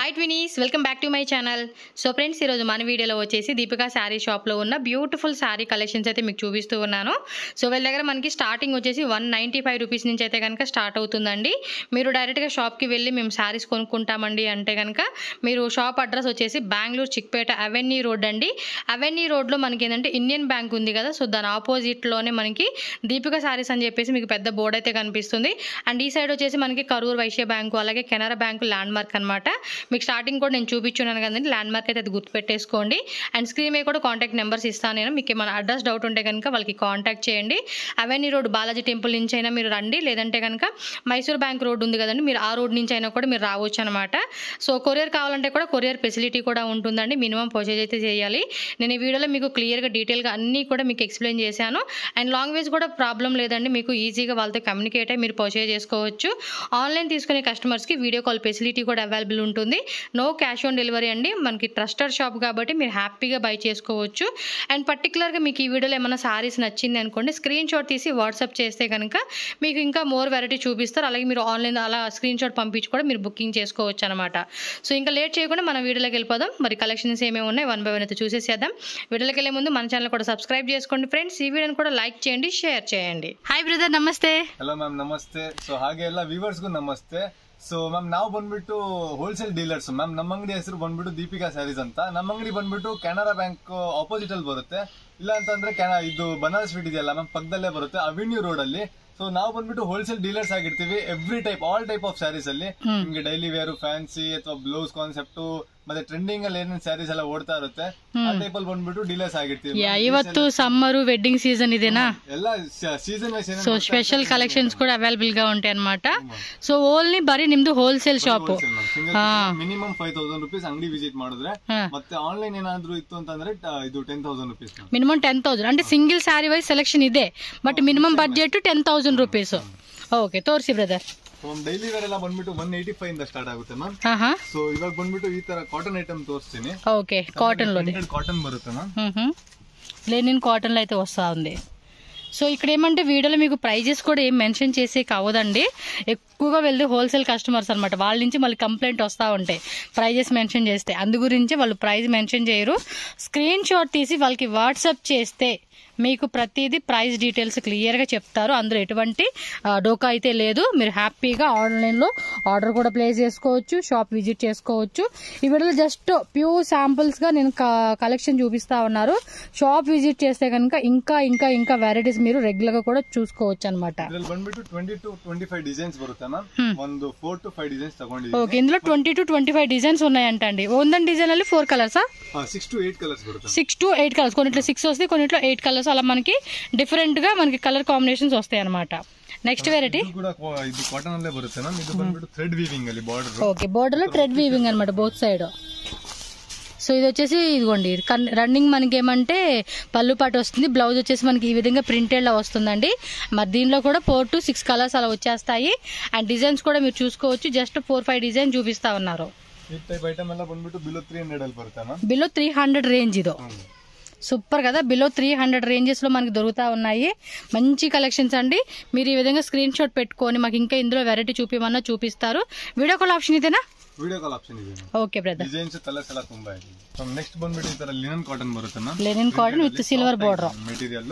Hi twinies welcome back to my channel so friends ఈరోజు మన వీడియోలో వచ్చేసి దీపికా శారీ షాప్లో ఉన్న బ్యూటిఫుల్ శారీ కలెక్షన్స్ అయితే మీకు చూపిస్తూ ఉన్నాను సో వీళ్ళ దగ్గర మనకి స్టార్టింగ్ వచ్చేసి వన్ నైంటీ ఫైవ్ రూపీస్ నుంచి అయితే కనుక స్టార్ట్ అవుతుందండి మీరు డైరెక్ట్గా షాప్కి వెళ్ళి మేము శారీస్ కొనుక్కుంటామండి అంటే కనుక మీరు షాప్ అడ్రస్ వచ్చేసి బెంగళూరు చిక్పేట అవెన్యూ రోడ్ అండి అవెన్యూ రోడ్లో మనకి ఏంటంటే ఇండియన్ బ్యాంక్ ఉంది కదా సో దాని ఆపోజిట్లోనే మనకి దీపికా శారీస్ అని చెప్పేసి మీకు పెద్ద బోర్డు అయితే కనిపిస్తుంది అండ్ ఈ సైడ్ వచ్చేసి మనకి కరూర్ వైశ్య బ్యాంకు అలాగే కెనరా బ్యాంకు ల్యాండ్ మార్క్ అనమాట మీకు స్టార్టింగ్ కూడా నేను చూపించున్నాను కదండి ల్యాండ్ మార్క్ అయితే అది గుర్తుపెట్టేసుకోండి అండ్ స్క్రీన్ మీద కూడా కాంటాక్ట్ నెంబర్స్ ఇస్తాను నేను మీకు ఏమైనా అడ్రస్ డౌట్ ఉంటే కనుక వాళ్ళకి కాంటాక్ట్ చేయండి అవెన్యూ రోడ్ బాలాజీ టెంపుల్ నుంచి అయినా మీరు రండి లేదంటే కనుక మైసూర్ బ్యాంక్ రోడ్ ఉంది కదండి మీరు ఆ రోడ్ నుంచి అయినా కూడా మీరు రావచ్చు అనమాట సో కొరియర్ కావాలంటే కూడా కొరియర్ ఫెసిలిటీ కూడా ఉంటుందండి మినిమం పర్చేజ్ అయితే చేయాలి నేను ఈ వీడియోలో మీకు క్లియర్గా డీటెయిల్గా అన్నీ కూడా మీకు ఎక్స్ప్లెయిన్ చేశాను అండ్ లాంగ్వేజ్ కూడా ప్రాబ్లం లేదండి మీకు ఈజీగా వాళ్ళతో కమ్యూనికేట్ అయ్యి మీరు పర్చేజ్ చేసుకోవచ్చు ఆన్లైన్ తీసుకునే కస్టమర్స్కి వీడియో కాల్ ఫెసిలిటీ కూడా అవైలబుల్ ఉంటుంది నో క్యాష్ ఆన్ డెలివరీ అండి మనకి ట్రస్టెడ్ షాప్ కాబట్టి మీరు హ్యాపీగా బై చేసుకోవచ్చు అండ్ పర్టికులర్గా మీకు ఈ వీడియోలో ఏమైనా సారీస్ నచ్చింది అనుకోండి స్క్రీన్ షాట్ తీసి వాట్సాప్ చేస్తే కనుక మీకు ఇంకా మోర్ వెరైటీ చూపిస్తారు అలాగే మీరు ఆన్లైన్ అలా స్క్రీన్ షాట్ పంపించి కూడా మీరు బుకింగ్ చేసుకోవచ్చు అనమాట సో ఇంకా లేట్ చేయకుండా మన వీడియోలోకి వెళ్ళిపోదాం మరి కలెక్షన్స్ ఏమేమి ఉన్నాయి వన్ బై వన్ అయితే చూసేసేద్దాం వీడియోలోకి వెళ్ళే ముందు మన ఛానల్ కూడా సబ్స్క్రైబ్ చేసుకోండి ఫ్రెండ్స్ ఈ వీడియోని కూడా లైక్ చేయండి షేర్ చేయండి హాయ్ బ్రదర్ నమస్తే ಹಲೋ ಮ್ಯಾಮ್ ನಮಸ್ತೆ ಸೊ ಹಾಗೆ ಎಲ್ಲ ವ್ಯೂವರ್ಸ್ಗೂ ನಮಸ್ತೆ ಸೊ ಮ್ಯಾಮ್ ನಾವು ಬಂದ್ಬಿಟ್ಟು ಹೋಲ್ಸೇಲ್ ಡೀಲರ್ಸ್ ಮ್ಯಾಮ್ ನಮ್ಮ ಅಂಗಡಿ ಹೆಸರು ಬಂದ್ಬಿಟ್ಟು ದೀಪಿಕಾ ಸ್ಯಾರೀಸ್ ಅಂತ ನಮ್ಮ ಅಂಗಡಿ ಬಂದ್ಬಿಟ್ಟು ಕೆನರಾ ಬ್ಯಾಂಕ್ ಆಪೋಸಿಟ್ ಅಲ್ಲಿ ಬರುತ್ತೆ ಇಲ್ಲ ಅಂತಂದ್ರೆ ಕೆನ ಇದು ಬನಾರಸ್ ಸ್ವೀಟ್ ಇದೆಯಲ್ಲ ಮ್ಯಾಮ್ ಪಕ್ಕದಲ್ಲೇ ಬರುತ್ತೆ ಅವೆನ್ಯೂ ರೋಡ್ ಅಲ್ಲಿ ಸೊ ನಾವು ಬಂದ್ಬಿಟ್ಟು ಹೋಲ್ಸೇಲ್ ಡೀಲರ್ಸ್ ಆಗಿರ್ತೀವಿ every type all type of sarees ಅಲ್ಲಿ ನಿಮ್ಗೆ ಡೈಲಿ ವೇರ್ ಫ್ಯಾನ್ಸಿ ಅಥವಾ ಬ್ಲೌಸ್ ಕಾನ್ಸೆಪ್ಟ್ ಮತ್ತೆ ಟ್ರೆಂಡಿಂಗ್ ಅಲ್ಲಿ ಏನೇನ್ ಸ್ಯಾರೀಸ್ ಎಲ್ಲ ಓಡ್ತಾ ಇರುತ್ತೆ ಆ ಟೈಪ್ ಅಲ್ಲಿ ಬಂದ್ಬಿಟ್ಟು ಡೀಲರ್ಸ್ ಆಗಿರ್ತೀವಿ యా ಇವತ್ತು సమ్మరు వెడ్డింగ్ సీజన్ ఇదేనా ಎಲ್ಲ season wise so special collections ಕೂಡ ಅವೈಲಬಲ್ గా ఉంటాయి ಅన్నమాట ಸೊ ಓನ್ಲಿ ಬರೀ ನಿಮ್ದು wholesale shop minimum five thousand rupees ಅಂಗಡಿ ವಿಸಿಟ್ ಮಾಡಿದ್ರೆ ಹಾ. ಮತ್ತೆ ಆನ್ಲೈನ್ ಏನಾದ್ರು ಇತ್ತು ಅಂತಂದ್ರೆ ಟ- ಇದು ten thousand rupees minimum ten thousand అంటే సింగిల్ శారీ వైజ్ సెలెక్షన్ ಇದೆ but minimum budget ten thousand rupees okay ತೋರಿಸಿ ಬ್ರದರ್ ಡೈಲಿ ವೇರ್ ಎಲ್ಲ ಬಂದ್ಬಿಟ್ಟು ಒನ್ ಏಯ್ಟಿ ಫೈವ್ ಇಂದ ಸ್ಟಾರ್ಟ್ ಆಗುತ್ತೆ ಮ್ಯಾಮ್ ಹಾ ಹಾ ಸೊ ಇವಾಗ ಬಂದ್ಬಿಟ್ಟು ಈ ತರ ಕಾಟನ್ ಐಟಮ್ ತೋರಿಸ್ತೀನಿ ఓకే కాటన్ లోది ಕಾಟನ್ ಬರುತ್ತೆ ಮ್ಯಾಮ್ లెనిన్ కాటన్లో అయితే వస్తూ ఉంది సో ఇక్కడ ఏమంటే వీడియోలో మీకు ప్రైజెస్ కూడా ఏం మెన్షన్ చేసే కావదండి ఎక్కువగా వెళ్ళి హోల్సేల్ కస్టమర్స్ అనమాట వాళ్ళ నుంచి మళ్ళీ కంప్లైంట్ వస్తూ ఉంటాయి ప్రైజెస్ మెన్షన్ చేస్తే అందు గురించి వాళ్ళు ప్రైస్ మెన్షన్ చేయరు స్క్రీన్ షాట్ తీసి వాళ్ళకి వాట్సాప్ చేస్తే మీకు ప్రతిదీ ప్రైస్ డీటెయిల్స్ క్లియర్గా చెప్తారు అందులో ఎటువంటి ఆ, డోకా అయితే లేదు మీరు హ్యాపీగా ఆన్లైన్లో ఆర్డర్ కూడా ప్లేస్ చేసుకోవచ్చు షాప్ విజిట్ చేసుకోవచ్చు ఈ వీడియోలో జస్ట్ ప్యూర్ శాంపుల్స్గా నేను కలెక్షన్ చూపిస్తా ఉన్నారు షాప్ విజిట్ చేస్తే కనుక ఇంకా ఇంకా ఇంకా వెరైటీస్ మీరు రెగ్యులర్గా కూడా చూసుకోవచ్చు అనమాట ಇದ್ರಲ್ಲಿ ಬಂದ್ಬಿಟ್ಟು twenty to twenty five designs ಬರುತ್ತೆ ಮ್ಯಾಮ್ ಒಂದು ಫೋರ್ ಟು ಫೈವ್ ಡಿಸೈನ್ಸ್ ತಗೊಂಡಿದ್ದೀನಿ ఓకే ఇందులో twenty to twenty five designs ఉన్నాయంటండి ಒಂದೊಂದು డిజైన్ ಅಲ್ಲಿ ఫోర్ కలర్సా ಸಿಕ್ಸ್ ಟು ಏಟ್ ಕಲರ್ಸ್ ಬರುತ್ತೆ సిక్స్ టు ఎయిట్ కలర్స్ కొన్నిట్లో సిక్స్ వస్తాయి కొన్నిట్లో ఎయిట్ కలర్స్ అలా మనకి డిఫరెంట్ గా మనకి కలర్ కాంబినేషన్స్ వస్తాయి అనమాట నెక్స్ట్ వెరైటీ ಇದು ಕೂಡ ಕೊ- ಇದು ಕಾಟನ್ ಅಲ್ಲೇ ಬರುತ್ತೆ ಮ್ಯಾಮ್ ಇದು ಬಂದ್ಬಿಟ್ಟು ಥ್ರೆಡ್ ವೀವಿಂಗ್ ಅಲ್ಲಿ ಬಾರ್ಡರ್ ఓకే బోర్డర్ లో థ్రెడ్ వీవింగ్ అనమాట బోత్ సైడ్ సో ఇది వచ్చేసి ఇదిగోండి కన్- రన్నింగ్ మనకి ఏమంటే పళ్ళు పాటు వస్తుంది బ్లౌజ్ వచ్చేసి మనకి ఈ విధంగా ప్రింటెడ్ లా వస్తుందండి మరి దీనిలో కూడా ఫోర్ టు సిక్స్ కలర్స్ అలా వచ్చేస్తాయి అండ్ డిజైన్స్ కూడా మీరు చూసుకోవచ్చు జస్ట్ ఫోర్ ఫైవ్ డిజైన్ చూపిస్తా ఉన్నారు ಈ ಟೈಪ್ ಐಟಮ್ ಎಲ್ಲ ಬಂದ್ಬಿಟ್ಟು ಬಿಲೋ ತ್ರೀ ಹಂಡ್ರೆಡ್ ಅಲ್ಲಿ ಬರುತ್ತೆ ma'am below three hundred range ఇదో సూపర్ కదా బిలో త్రీ హండ్రెడ్ రేంజెస్లో మనకి దొరుకుతా ఉన్నాయి మంచి కలెక్షన్స్ అండి మీరు ఈ విధంగా స్క్రీన్ షాట్ పెట్టుకొని మాకు ఇంకా ఇందులో వెరైటీ చూపిమన్నా చూపిస్తారు వీడియో కాల్ ఆప్షన్ ఇదేనా ವಿಡಿಯೋ ಕಾಲ್ ಆಪ್ಷನ್ ಇದೆ ఓకే బ్రదర్ ಡಿಸೈನ್ಸ್ ಕಲರ್ಸ್ ಎಲ್ಲ ತುಂಬಾ ಇದೆ ನೆಕ್ಸ್ಟ್ ಬಂದ್ಬಿಟ್ಟು ಈ ತರ ಲಿನನ್ ಕಾಟನ್ ಬರುತ್ತೆ ma'am linen cotton with silver border material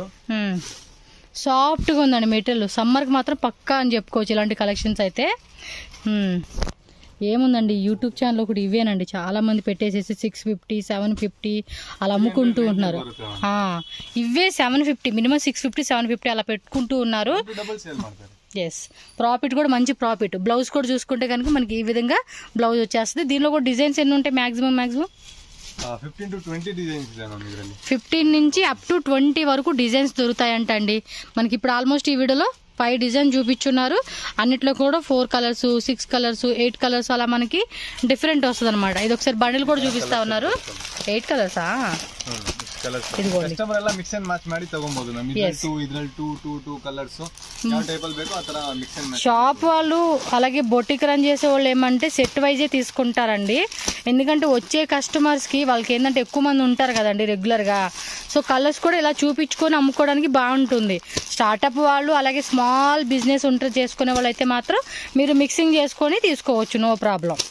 సాఫ్ట్గా ఉందండి మెటీరియల్ సమ్మర్కి మాత్రం పక్కా అని చెప్పుకోవచ్చు ఇలాంటి కలెక్షన్స్ అయితే మ్మ్. ఏముందండి యూట్యూబ్ ఛానల్ ఒకటి ఇవేనండి చాలా మంది పెట్టేసేసి సిక్స్ ఫిఫ్టీ సెవెన్ ఫిఫ్టీ అలా అమ్ముకుంటూ ఉంటున్నారు ఆ, ఇవే seven fifty minimum six fifty seven fifty అలా పెట్టుకుంటూ ఉన్నారు ಡಬಲ್ ಸೇಲ್ ಮಾಡ್ತಾರೆ ఎస్ ప్రాఫిట్ కూడా మంచి ప్రాఫిట్ బ్లౌజ్ కూడా చూసుకుంటే కనుక మనకి ఈ విధంగా బ్లౌజ్ వచ్చేస్తుంది దీనిలో కూడా డిజైన్స్ ఎన్ని ఉంటాయి maximum maximum fifteen to twenty designs ಇದೆ ಮ್ಯಾಮ್ ಇದರಲ್ಲಿ ఫిఫ్టీన్ నుంచి అప్ టు ట్వంటీ వరకు డిజైన్స్ దొరుకుతాయంట అండి మనకి ఇప్పుడు ఆల్మోస్ట్ ఈ వీడియోలో ఫైవ్ డిజైన్ చూపించున్నారు అన్నిట్లో కూడా four colours six colours eight colours అలా మనకి డిఫరెంట్ వస్తుంది అనమాట ఇది ఒకసారి బండిల్ కూడా చూపిస్తా ఉన్నారు ఎయిట్ కలర్సా ಕಲರ್ಸ್ ಇದಿಗೋಳಿ. ಕಸ್ಟಮರ್ ಎಲ್ಲ ಮಿಕ್ಸ್ ಅಂಡ್ ಮ್ಯಾಚ್ ಮಾಡಿ ತಗೊಬಹುದು ಮ್ಯಾಮ್ ಇದ್ರಲ್ಲಿ ಟೂ ಇದ್ರಲ್ಲಿ ಟೂ ಟೂ ಟೂ ಕಲರ್ಸ್ ಯಾವ ಟೈಪ್ ಅಲ್ಲಿ ಬೇಕೋ ಆ ತರ ಮಿಕ್ಸ್ ಅಂಡ್ ಮ್ಯಾಚ್ షాప్ వాళ్ళు అలాగే బొటిక్ రన్ చేసే వాళ్ళు ఏమంటే సెట్ వైజే తీసుకుంటారండి ఎందుకంటే వచ్చే కస్టమర్స్కి వాళ్ళకి ఏంటంటే ఎక్కువ మంది ఉంటారు కదండి రెగ్యులర్గా సో కలర్స్ కూడా ఇలా చూపించుకొని అమ్ముకోవడానికి బాగుంటుంది స్టార్టప్ వాళ్ళు అలాగే స్మాల్ బిజినెస్ ఉంటారు చేసుకునే వాళ్ళు అయితే మాత్రం మీరు మిక్సింగ్ చేసుకొని తీసుకోవచ్చు నో ప్రాబ్లం సో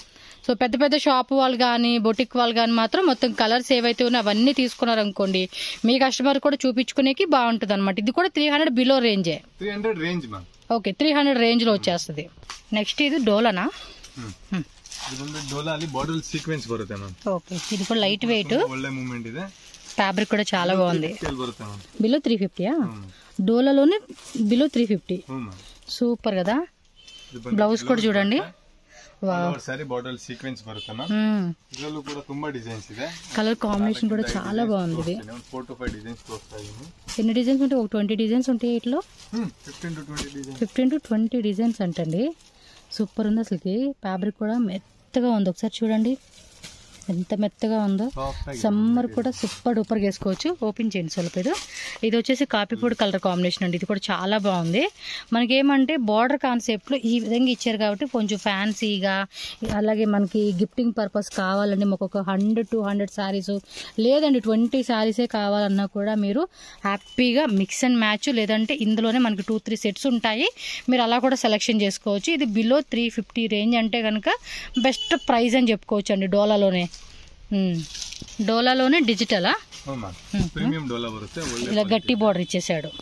సో పెద్ద పెద్ద షాప్ వాళ్ళు కానీ బొటిక్ వాళ్ళు కానీ మాత్రం మొత్తం కలర్స్ ఏవైతే ఉన్నాయో అవన్నీ తీసుకున్నారు అనుకోండి మీ కస్టమర్ కూడా చూపించుకునేకి బాగుంటుంది అనమాట ఇది కూడా త్రీ హండ్రెడ్ బిలో రేంజే three hundred range ma'am okay three hundred రేంజ్లో వచ్చేస్తుంది నెక్స్ట్ ఇది డోలానా Hmm. ಇದು ಬಂದ್ಬಿಟ್ಟು ಡೋಲಾ ಅಲ್ಲಿ ಬಾರ್ಡರ್ ಸೀಕ್ವೆನ್ಸ್ ಬರುತ್ತೆ ಮ್ಯಾಮ್ ఓకే ఇది కూడా లైట్ వెయిట్ ಒಳ್ಳೆ ಮೂವ್ಮೆಂಟ್ ಇದೆ ఫ్యాబ్రిక్ కూడా చాలా బాగుంది ಸ್ಕೇಲ್ ಬರುತ್ತೆ ಮ್ಯಾಮ್ బిలో త్రీ ఫిఫ్టీయా ಹ್ಮ್ డోలాలోనే బిలో త్రీ ఫిఫ్టీ ಹ್ಞೂ ಮ್ಯಾಮ್ సూపర్ కదా ಇದು బ్లౌజ్ కూడా చూడండి వా ಸ್ಯಾರಿ ಬಾರ್ಡರ್ ಸೀಕ್ವೆನ್ಸ್ ಬರುತ್ತೆ ಮ್ಯಾಮ್ ಇದರಲ್ಲೂ ಕೂಡ ತುಂಬಾ ಡಿಸೈನ್ಸ್ ಇದೆ కలర్ కాంబినేషన్ కూడా చాలా బాగుంది ఇది ಫೋರ್ ಟು ಫೈವ್ ಡಿಸೈನ್ಸ್ ತೋರಿಸ್ತಾ ಇದೀನಿ ఎన్ని డిజైన్స్ ఉంటాయి ఒక ట్వంటీ డిజైన్స్ ఉంటాయి ఇట్లో ಹ್ಮ್ fifteen to twenty design fifteen to twenty designs అంటండి సూపర్ ఉంది అసలుకి ఫ్యాబ్రిక్ కూడా మెత్తగా ఉంది ఒకసారి చూడండి ఎంత మెత్తగా ఉందో ಸಾಫ್ಟ್ ಆಗಿ సమ్మర్ కూడా సూపర్ డూపర్ వేసుకోవచ్చు ఓపెన్ చేయండి ಸ್ವಲ್ಪ ఇది ఇది వచ్చేసి కాపీ పొడి కలర్ కాంబినేషన్ అండి ఇది కూడా చాలా బాగుంది మనకి ఏమంటే బార్డర్ కాన్సెప్ట్లో ఈ విధంగా ఇచ్చారు కాబట్టి కొంచెం ఫ్యాన్సీగా అలాగే మనకి గిఫ్టింగ్ పర్పస్ కావాలండి మాకు ఒక హండ్రెడ్ టూ హండ్రెడ్ శారీస్ లేదండి ట్వంటీ శారీసే కావాలన్నా కూడా మీరు హ్యాపీగా మిక్స్ అండ్ మ్యాచ్ లేదంటే ఇందులోనే మనకి టూ త్రీ సెట్స్ ఉంటాయి మీరు అలా కూడా సెలెక్షన్ చేసుకోవచ్చు ఇది బిలో త్రీ ఫిఫ్టీ రేంజ్ అంటే కనుక బెస్ట్ ప్రైస్ అని చెప్పుకోవచ్చు అండి డోలాలోనే ఉమ్. డోలాలోనే డిజిటలా ಹ್ಞೂ ಮ್ಯಾಮ್ ಪ್ರೀಮಿಯಂ ಡೋಲಾ ಬರುತ್ತೆ ಒಳ್ಳೆ ఇలా గట్టి బార్డర్ ఇచ్చేసాడు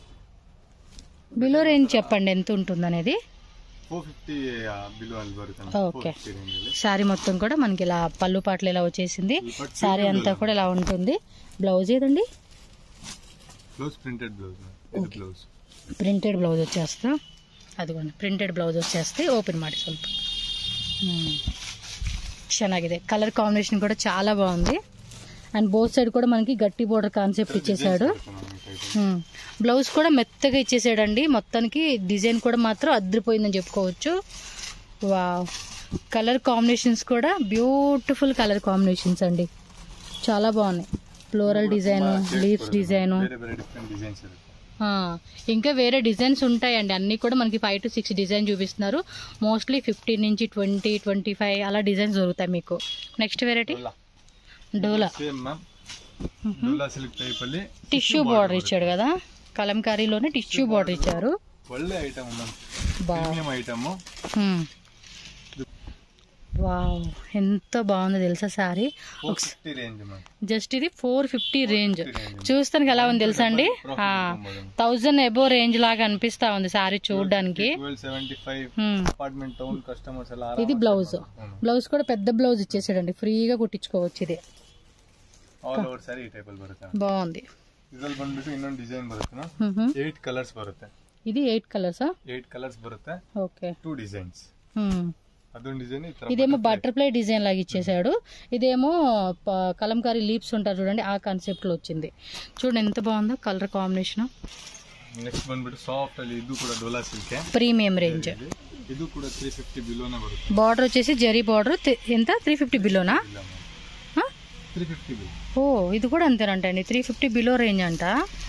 బిలో రేంజ్ చెప్పండి ఎంత ఉంటుంది అనేది ಫೋರ್ ಫಿಫ್ಟಿ ಬಿಲು ಅಲ್ಲಿ ಬರುತ್ತೆ ఓకే ಫಿಫ್ಟಿ ರೇಂಜ್ ಅಲ್ಲಿ శారీ మొత్తం కూడా మనకి ఇలా పళ్ళు పాటలు ఇలా వచ్చేసింది పట్టు శారీ అంతా కూడా ఇలా ఉంటుంది బ్లౌజ్ ఏదండి ಬ್ಲೌಸ್ ಪ್ರಿಂಟೆಡ್ ಬ್ಲೌಸ್ ಇದು ಬ್ಲೌಸ್ ప్రింటెడ్ బ్లౌజ్ వచ్చేస్తా అదిగోండి ప్రింಟೆಡ್ ಬ್ಲೌಸ್ వచ్చేస్తే ಓಪನ್ ಮಾಡಿ ಸ್ವಲ್ಪ ಹ್ಮ್. ಚೆನ್ನಾಗಿದೆ ಕಲರ್ ಕಾಂಬಿನೇಷನ್ కూడా చాలా బాగుంది అండ్ బోత్ సైడ్ కూడా మనకి గట్టి బోర్డర్ కాన్సెప్ట్ ఇచ్చేసాడు ఉమ్. బ్లౌజ్ కూడా మెత్తగా ఇచ్చేసాడండి మొత్తానికి డిజైన్ కూడా మాత్రం అద్దరిపోయిందని చెప్పుకోవచ్చు వా కలర్ కాంబినేషన్స్ కూడా బ్యూటిఫుల్ కలర్ కాంబినేషన్స్ అండి చాలా బాగున్నాయి ఫ్లోరల్ డిజైన్ లీవ్స్ డిజైన్ ಬೇರೆ ಬೇರೆ ಡಿಫ್ರೆಂಟ್ ಡಿಸೈನ್ಸ್ ಇರುತ್ತೆ ఇంకా వేరే డిజైన్స్ ఉంటాయండి అన్నీ కూడా మనకి ఫైవ్ టు సిక్స్ డిజైన్ చూపిస్తున్నారు మోస్ట్లీ ఫిఫ్టీన్ నుంచి ట్వంటీ ట్వంటీ ఫైవ్ అలా డిజైన్స్ దొరుకుతాయి మీకు next variety Dola Dola same ma'am Dola silk type ಅಲ್ಲಿ టిష్యూ బార్డర్ ఇచ్చాడు కదా కలంకారీలోనే టిష్యూ బార్డర్ ఇచ్చారు ಒಳ್ಳೆ ಐಟಮ್ ಮ್ಯಾಮ್ బా ಪ್ರೀಮಿಯಂ ಐಟಮ್ హ్మ్. వావ్ ఎంత బాగుందో తెలుసా saree four fifty range ma'am just ఇది ఫోర్ ఫిఫ్టీ రేంజ్ range. చూస్తానికి ఎలా ఉంది తెలుసా అండి Profit థౌజండ్ ఎబో రేంజ్ లాగా అనిపిస్తా ఉంది సారీ చూడడానికి twelve seventy five hmm. Apartment town customers ಎಲ್ಲ ఇది బ్లౌజ్ బ్లౌజ్ కూడా పెద్ద బ్లౌజ్ ఇచ్చేసాడండి ಫ್ರೀగా కుట్టించుకోవచ్చు ఇది ಆಲ್ ಓವರ್ ಸ್ಯಾರಿ ಈ ಟೈಪ್ ಅಲ್ಲಿ ಬರುತ್ತೆ బాగుంది ಇದ್ರಲ್ಲಿ ಬಂದ್ಬಿಟ್ಟು ಇನ್ನೊಂದು ಡಿಸೈನ್ ಬರುತ್ತೆ ಮ್ಯಾಮ್ మ్హూ. ಏಟ್ ಕಲರ್ಸ್ ಬರುತ್ತೆ ఇది ఎయిట్ కలర్సా ಏಟ್ ಕಲರ್ಸ್ ಬರುತ್ತೆ ఓకే ಟೂ ಡಿಸೈನ್ಸ್ హ్మ్. ಅದೊಂದು ಡಿಸೈನ್ ಈ ತರ ఇదేమో బటర్ఫ్లై డిజైన్ లాగా ఇచ్చేసాడు ఇదేమో ప- కలంకారీ లీప్స్ ఉంటారు చూడండి ఆ కాన్సెప్ట్ లో వచ్చింది చూడండి ఎంత బాగుందో కలర్ కాంబినేషన్ ನೆಕ್ಸ್ಟ್ ಬಂದ್ಬಿಟ್ಟು ಸಾಫ್ಟ್ ಅಲ್ಲಿ ಇದು ಕೂಡ ಡೋಲಾ ಸಿಲ್ಕ್ ప్రీమియం రేంజ్ ಇದು ಕೂಡ ತ್ರೀ ಫಿಫ್ಟಿ ಬಿಲೋನೇ ಬರುತ್ತೆ బార్డర్ వచ్చేసి జరీ బార్డర్ ఎంత త్రీ ఫిఫ్టీ బిలోనా ಇಲ್ಲ ಮ್ಯಾಮ್ ತ್ರೀ ಫಿಫ్టీ బిల్ ఓ ఇది కూడా అంతేనంట అండి త్రీ ఫిఫ్టీ బిలో రేంజ్ అంట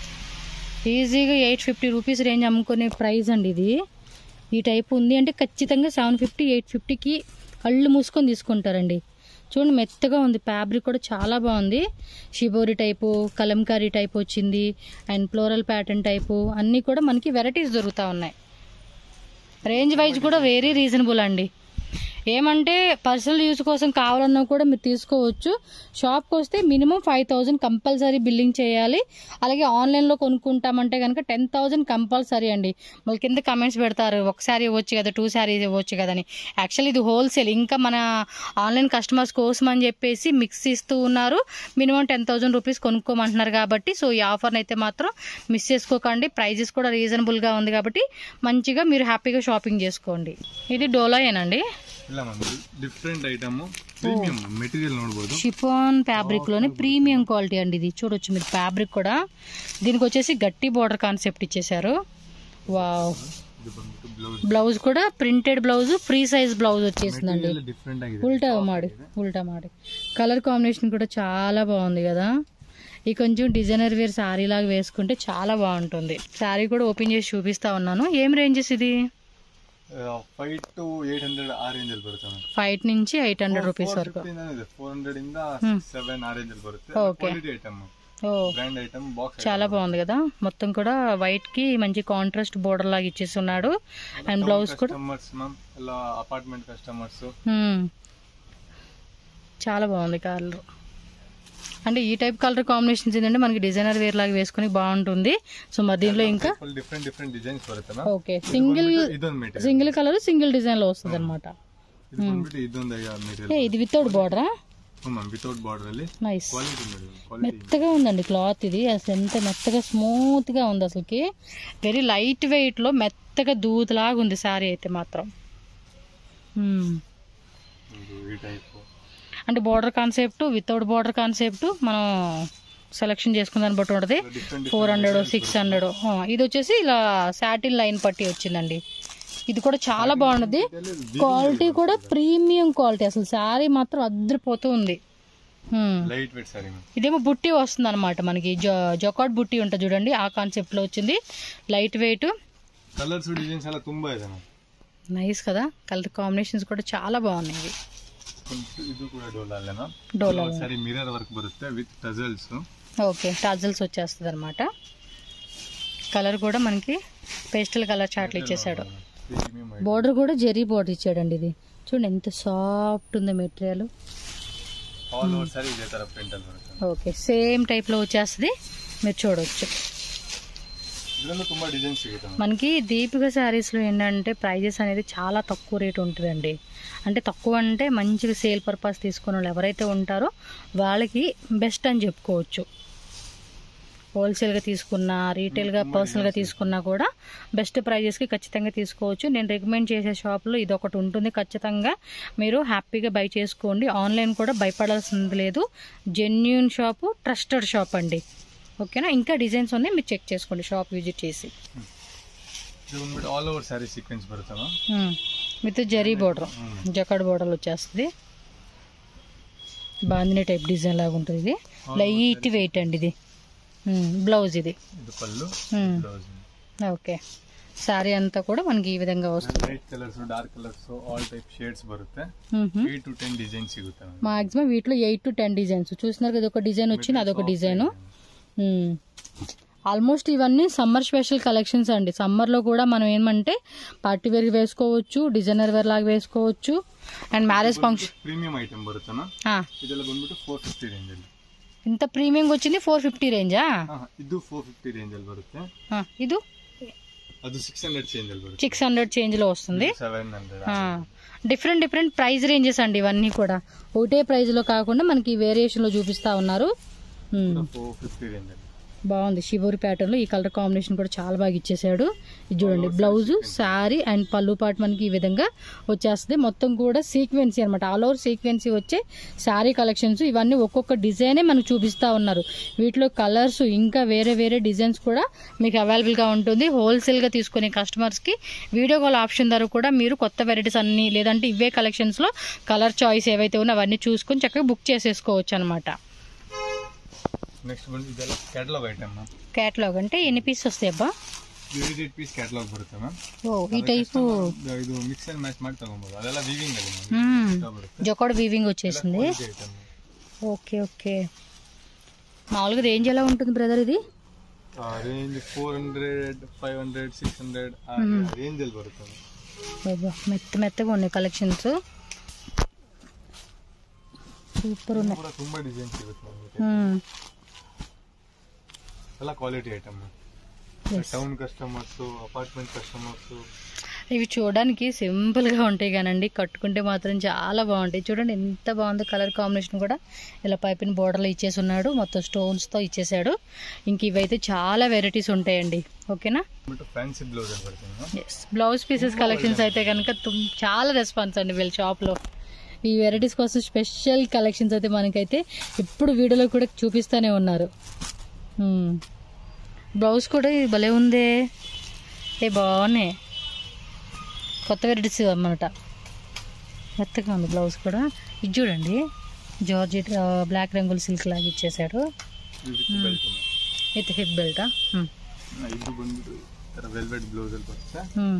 ఈజీగా ఎయిట్ ఫిఫ్టీ రూపీస్ రేంజ్ అమ్ముకునే ప్రైస్ అండి ఇది ఈ టైప్ ఉంది అంటే ఖచ్చితంగా సెవెన్ ఫిఫ్టీ ఎయిట్ ఫిఫ్టీకి కళ్ళు మూసుకొని తీసుకుంటారండి చూడండి మెత్తగా ఉంది ఫ్యాబ్రిక్ కూడా చాలా బాగుంది షిబోరి టైపు కలంకారీ టైప్ వచ్చింది అండ్ ఫ్లోరల్ ప్యాటర్న్ టైపు అన్నీ కూడా మనకి వెరైటీస్ దొరుకుతూ ఉన్నాయి రేంజ్ వైజ్ కూడా వెరీ రీజనబుల్ అండి ఏమంటే పర్సనల్ యూస్ కోసం కావాలన్నా కూడా మీరు తీసుకోవచ్చు షాప్కి వస్తే minimum five thousand compulsory billing చేయాలి అలాగే ఆన్లైన్లో కొనుక్కుంటామంటే కనుక టెన్ థౌజండ్ కంపల్సరీ అండి మళ్ళీ కింద కమెంట్స్ పెడతారు ఒకసారి ఇవ్వచ్చు కదా టూ శారీస్ ఇవ్వచ్చు కదా అని యాక్చువల్లీ ఇది హోల్సేల్ ఇంకా మన ఆన్లైన్ కస్టమర్స్ కోసం అని చెప్పేసి మిక్స్ ఇస్తూ ఉన్నారు మినిమం టెన్ థౌజండ్ రూపీస్ కొనుక్కోమంటున్నారు కాబట్టి సో ఈ ఆఫర్ని అయితే మాత్రం మిస్ చేసుకోకండి ప్రైజెస్ కూడా రీజనబుల్గా ఉంది కాబట్టి మంచిగా మీరు హ్యాపీగా షాపింగ్ చేసుకోండి ఇది డోలాయేనండి ಇಲ್ಲ ma'am different item premium material ನೋಡ್ಬೋದು షిఫాన్ ఫ్యాబ్రిక్ లోనే ప్రీమియం క్వాలిటీ అండి ఇది చూడొచ్చు మీరు ఫ్యాబ్రిక్ కూడా దీనికి వచ్చేసి గట్టి బార్డర్ కాన్సెప్ట్ ఇచ్చేసారు వావ్ ಇದು ಬಂದ್ಬಿಟ್ಟು ಬ್ಲೌಸ್ బ్లౌజ్ కూడా printed blouse free size blouse వచ్చేసిందండి ಡಿಫ್ರೆಂಟ್ ಆಗಿದೆ ఉల్టా మాడి ఉల్టా మాడి కలర్ కాంబినేషన్ కూడా చాలా బాగుంది కదా ఈ కొంచెం డిజైనర్ వేర్ శారీ లాగా వేసుకుంటే చాలా బాగుంటుంది శారీ కూడా ఓపెన్ చేసి చూపిస్తా ఉన్నాను ఏం రేంజెస్ ఇది ಫೈವ್ ಟು ಏಟ್ ಹಂಡ್ರೆಡ್ ಆ ರೇಂಜ್ ಅಲ್ಲಿ ಬರುತ್ತೆ ಮ್ಯಾಮ್ ఫైవ్ నుంచి ఎయిట్ హండ్రెడ్ రూపీస్ వరకు ಇದೆ ಫೋರ್ ಹಂಡ್ರೆಡ್ ಇಂದ ಸೆವೆನ್ ಆ ರೇಂಜ್ ಅಲ್ಲಿ ಬರುತ್ತೆ Okay. ಕ್ವಾಲಿಟಿ ಐಟಮ್ ఓ ಬ್ರ್ಯಾಂಡ್ ಐಟಮ್ ಬಾಕ್ಸ್ చాలా బాగుంది కదా మొత్తం కూడా వైట్ కి మంచి కాంట్రాస్ట్ బోర్డర్ లాగా ఇచ్చేస్తున్నాడు అండ్ బ్లౌజ్ కూడా ಕಸ್ಟಮರ್ಸ್ ಮ್ಯಾಮ್ ಎಲ್ಲ ಅಪಾರ್ಟ್ಮೆಂಟ್ ಕಸ್ಟಮರ್ಸ್ హ్మ్. చాలా బాగుంది కలర్ అంటే ఈ టైప్ కలర్ కాంబినేషన్స్ ఏంటంటే మనకి డిజైనర్ వేర్ లాగా వేసుకుని బాగుంటుంది సో మరి దీనిలో ఇంకా ಫುಲ್ ಡಿಫ್ರೆಂಟ್ ಡಿಫ್ರೆಂಟ್ ಡಿಸೈನ್ಸ್ ಬರುತ್ತೆ ಮ್ಯಾಮ್ ఓకే సింగిల్ ಇದೊಂದು material single colour single design లో వస్తుంది అనమాట ಇದು ಬಂದ್ಬಿಟ್ಟು ಇದೊಂದು ಮೆಟೀರಿಯಲ್ ఏ ఇది వితౌట్ బార్డరా ಹ್ಞೂ ಮ್ಯಾಮ್ ವಿತೌಟ್ ಬಾರ್ಡರ್ ಅಲ್ಲಿ నైస్ ಕ್ವಾಲಿಟಿ ನೋಡಿ ಕ್ವಾಲಿಟಿ మెత్తగా ఉందండి క్లాత్ ఇది అసలు ఎంత మెత్తగా స్మూత్ గా ఉంది అసలుకి వెరీ లైట్ వెయిట్ లో మెత్తగా దూదలాగా ఉంది సారీ అయితే మాత్రం మ్మ్. ಈ ಟೈಪ್ అంటే border concept without border concept మనం సెలెక్షన్ చేసుకున్న దాన్ని బట్టి ఉంటుంది different four hundred six hundred ఇది వచ్చేసి ఇలా సాటిన్ లైన్ పట్టి వచ్చిందండి ఇది కూడా చాలా బాగుంటుంది క్వాలిటీ కూడా ప్రీమియం క్వాలిటీ అసలు శారీ మాత్రం అద్దరిపోతూ ఉంది మ్మ్. ಲೈಟ್ ವೇಟ್ ಸಾರಿ ಮ್ಯಾಮ್ ఇదేమో బుట్టి వస్తుంది అనమాట మనకి జొ- జొకాట్ బుట్టి ఉంటుంది చూడండి ఆ కాన్సెప్ట్లో వచ్చింది లైట్ వెయిట్ ಕಲರ್ಸ್ ಡಿಸೈನ್ಸ್ ಎಲ್ಲ ತುಂಬಾ ಇದೆ ಮ್ಯಾಮ್ నైస్ కదా కలర్ కాంబినేషన్స్ కూడా చాలా బాగున్నాయి ఇవి ಇದು ಕೂಡ ಡೋಲ್ ಅಲ್ಲೇ ಮ್ಯಾಮ್ డోలా ಸಾರಿ ಮಿರರ್ ವರ್ಕ್ ಬರುತ್ತೆ ವಿತ್ ಟಜಲ್ಸ್ ఓకే టాజల్స్ వచ్చేస్తుంది అనమాట కలర్ కూడా మనకి పేస్టల్ కలర్ చాట్లు ఇచ్చేసాడు ಪ್ರೀಮಿಯಂ బోర్డర్ కూడా జెరీ బోర్డర్ ఇచ్చాడండి ఇది చూడండి ఎంత సాఫ్ట్ ఉందో మెటీరియల్ ಆಲ್ ಓವರ್ ಸಾರಿ ಇದೇ ತರ ಪ್ರಿಂಟ್ ಅಲ್ಲಿ ಬರುತ್ತೆ ఓకే సేమ్ టైప్లో వచ్చేస్తుంది మీరు చూడవచ్చు ಇದರಲ್ಲೂ ತುಂಬಾ ಡಿಸೈನ್ ಸಿಗುತ್ತೆ ಮ್ಯಾಮ್ మనకి దీపిక శారీస్లో ఏంటంటే ప్రైజెస్ అనేది చాలా తక్కువ రేట్ ఉంటుందండి అంటే తక్కువ అంటే మంచిగా సేల్ పర్పస్ తీసుకున్న వాళ్ళు ఎవరైతే ఉంటారో వాళ్ళకి బెస్ట్ అని చెప్పుకోవచ్చు హోల్సేల్గా తీసుకున్నా రీటైల్గా పర్సనల్గా తీసుకున్నా కూడా బెస్ట్ ప్రైజెస్కి ఖచ్చితంగా తీసుకోవచ్చు నేను రికమెండ్ చేసే షాప్లో ఇది ఒకటి ఉంటుంది ఖచ్చితంగా మీరు హ్యాపీగా బై చేసుకోండి ఆన్లైన్ కూడా భయపడాల్సింది లేదు జెన్యున్ షాపు ట్రస్టెడ్ షాప్ అండి ఓకేనా ఇంకా డిజైన్స్ ఉన్నాయి మీరు చెక్ చేసుకోండి షాప్ విజిట్ చేసి ಇದು ಬಂದ್ಬಿಟ್ಟು ಆಲ್ ಓವರ್ ಸ್ಯಾರಿ ಸೀಕ್ವೆನ್ಸ್ ಬರುತ್ತೆ ma'am with zari border jacquard border వచ్చేస్తుంది బాందిని టైప్ డిజైన్ లాగా ఉంటుంది ఇది లైట్ వెయిట్ అండి ఇది బ్లౌజ్ ఇది ಇದು pallu Hmm. Blouse okay sari అంతా కూడా మనకి ఈ విధంగా వస్తుంది light colours dark colours all type shades ಬರುತ್ತೆ మ్మ్. ಏಟ್ ಟು ಟೆನ್ ಡಿಸೈನ್ ಸಿಗುತ್ತೆ ಮ್ಯಾಮ್ మాక్సిమం వీటిలో ఎయిట్ టు టెన్ డిజైన్స్ చూస్తున్నారు కదా ఒక డిజైన్ వచ్చింది అదొక డిజైన్ ఆల్మోస్ట్ ఇవన్నీ సమ్మర్ స్పెషల్ కలెక్షన్స్ అండి సమ్మర్లో కూడా మనం ఏమంటే పార్టీ వేర్ వేసుకోవచ్చు డిజైనర్ వేర్ లాగా వేసుకోవచ్చు and marriage function premium item ಬರುತ್ತೆ ಮ್ಯಾಮ್ ಇದೆಲ್ಲ ಬಂದ್ಬಿಟ್ಟು ಫೋರ್ ಫಿಫ್ಟಿ ರೇಂಜ್ ಅಲ್ಲಿ ఇంత ప్రీమియం వచ్చింది ಫೋರ್ ಫಿಫ್ಟಿ ರೇಂಜಾ ಹಾ, ಇದು ಫೋರ್ ಫಿಫ್ಟಿ ರೇಂಜ್ ಅಲ್ಲಿ ಬರುತ್ತೆ ಇದು ಅದು ಸಿಕ್ಸ್ ಹಂಡ್ರೆಡ್ ಚೇಂಜ್ ಅಲ್ಲಿ ಬರುತ್ತೆ సిక్స్ హండ్రెడ్ చేంజ్లో వస్తుంది seven hundred different different price ranges అండి ఇవన్నీ కూడా ఒకటే ప్రైస్లో కాకుండా మనకి వేరియేషన్లో చూపిస్తా ఉన్నారు మ్మ్. ಫೋರ್ ಫಿಫ್ಟಿ ರೇಂಜ್ ಅಲ್ಲಿ బాగుంది షివోరి ప్యాటర్న్ లో ఈ కలర్ కాంబినేషన్ కూడా చాలా బాగా ఇచ్చేసాడు ఇది చూడండి బ్లౌజ్ శారీ అండ్ పళ్ళు పాటు మనకి ఈ విధంగా వచ్చేస్తుంది మొత్తం కూడా సీక్వెన్సీ అనమాట ఆల్ ఓవర్ సీక్వెన్సీ వచ్చే శారీ కలెక్షన్స్ ఇవన్నీ ఒక్కొక్క డిజైనే మనకు చూపిస్తా ఉన్నారు వీటిలో కలర్స్ ఇంకా వేరే వేరే డిజైన్స్ కూడా మీకు అవైలబుల్గా ఉంటుంది హోల్సేల్గా తీసుకునే కస్టమర్స్కి వీడియో కాల్ ఆప్షన్ ద్వారా కూడా మీరు కొత్త వెరైటీస్ అన్ని లేదంటే ఇవే కలెక్షన్స్లో కలర్ చాయిస్ ఏవైతే ఉన్నాయో అవన్నీ చూసుకొని చక్కగా బుక్ చేసేసుకోవచ్చు అనమాట ನೆಕ್ಸ್ಟ್ ಬಂದು ಇದೆಲ್ಲ ಕ್ಯಾಟಲಾಗ್ ಐಟಮ್ ಮ್ಯಾಮ್ క్యాటలాగ్ అంటే ఎన్ని పీస్ వస్తాయి ಅಬ್ಬಾ ಏಟ್ ಏಟ್ ಪೀಸ್ ಕ್ಯಾಟಲಾಗ್ ಬರುತ್ತೆ ಮ್ಯಾಮ್ ఓ ఈ టైపు ಇದು ಮಿಕ್ಸ್ ಅಂಡ್ ಮ್ಯಾಚ್ ಮಾಡಿ ತಗೊಬೋದು ಅದೆಲ್ಲ ವಿವಿಂಗ್ ಅಲ್ಲಿ ಮ್ಯಾಮ್ మ్మ్. ಇಷ್ಟ ಬರುತ್ತೆ జొకాడ్ వీవింగ్ వచ్చేసింది ಐಟಮ್ ఓకే ఓకే మామూలుగా రేంజ్ ఎలా ఉంటుంది బ్రదర్ ఇది range four hundred five hundred six hundred ಆ ರೇಂಜ್ ಅಲ್ಲಿ ಬರುತ್ತೆ ಮ್ಯಾಮ್ అబ్బా, మెత్త మెత్తగా ఉన్నాయి కలెక్షన్స్ సూపర్ ఉన్నాయి ಕೂಡ ತುಂಬಾ ಡಿಸೈನ್ ಸಿಗುತ್ತೆ ನಮಗೆ మ్మ్. ಎಲ್ಲ quality item Yes. Town customers apartment customers ఇవి చూడడానికి సింపుల్ గా ఉంటాయి కానండి కట్టుకుంటే మాత్రం చాలా బాగుంటాయి చూడండి ఎంత బాగుందో కలర్ కాంబినేషన్ కూడా ఇలా పైపిన బోర్డర్లో ఇచ్చేసి ఉన్నాడు మొత్తం స్టోన్స్ తో ఇచ్చేసాడు ఇంక ఇవైతే చాలా వెరైటీస్ ఉంటాయండి ఓకేనా ಬಿಟ್ಟು ಫ್ಯಾನ್ಸಿ ಬ್ಲೌಸ್ ಅಲ್ಲಿ ಬರುತ್ತೆ ma'am yes blouse pieces collections అయితే కనుక తుమ్- చాలా రెస్పాన్స్ అండి వీళ్ళ షాప్లో ఈ వెరైటీస్ కోసం స్పెషల్ కలెక్షన్స్ అయితే మనకైతే ఇప్పుడు వీడియోలో కూడా చూపిస్తూనే ఉన్నారు మ్మ్. బ్లౌజ్ కూడా ఇది భలే ఉందే ఏ బాగున్నాయి కొత్త వెరైటీస్ అన్నమాట మెత్తగా ఉంది బ్లౌజ్ కూడా ఇది చూడండి జార్జెట్ ఆ, బ్లాక్ రంగుల సిల్క్ లాగా ఇచ్చేసాడు ವಿತ್ ಬೆಲ್ಟ್ విత్ హిప్ బెల్టా ಇದು ಬಂದ್ಬಿಟ್ಟು ಈ ತರ ವೆಲ್ವೆಟ್ ಬ್ಲೌಸ್ ಅಲ್ಲಿ ಬರುತ್ತೆ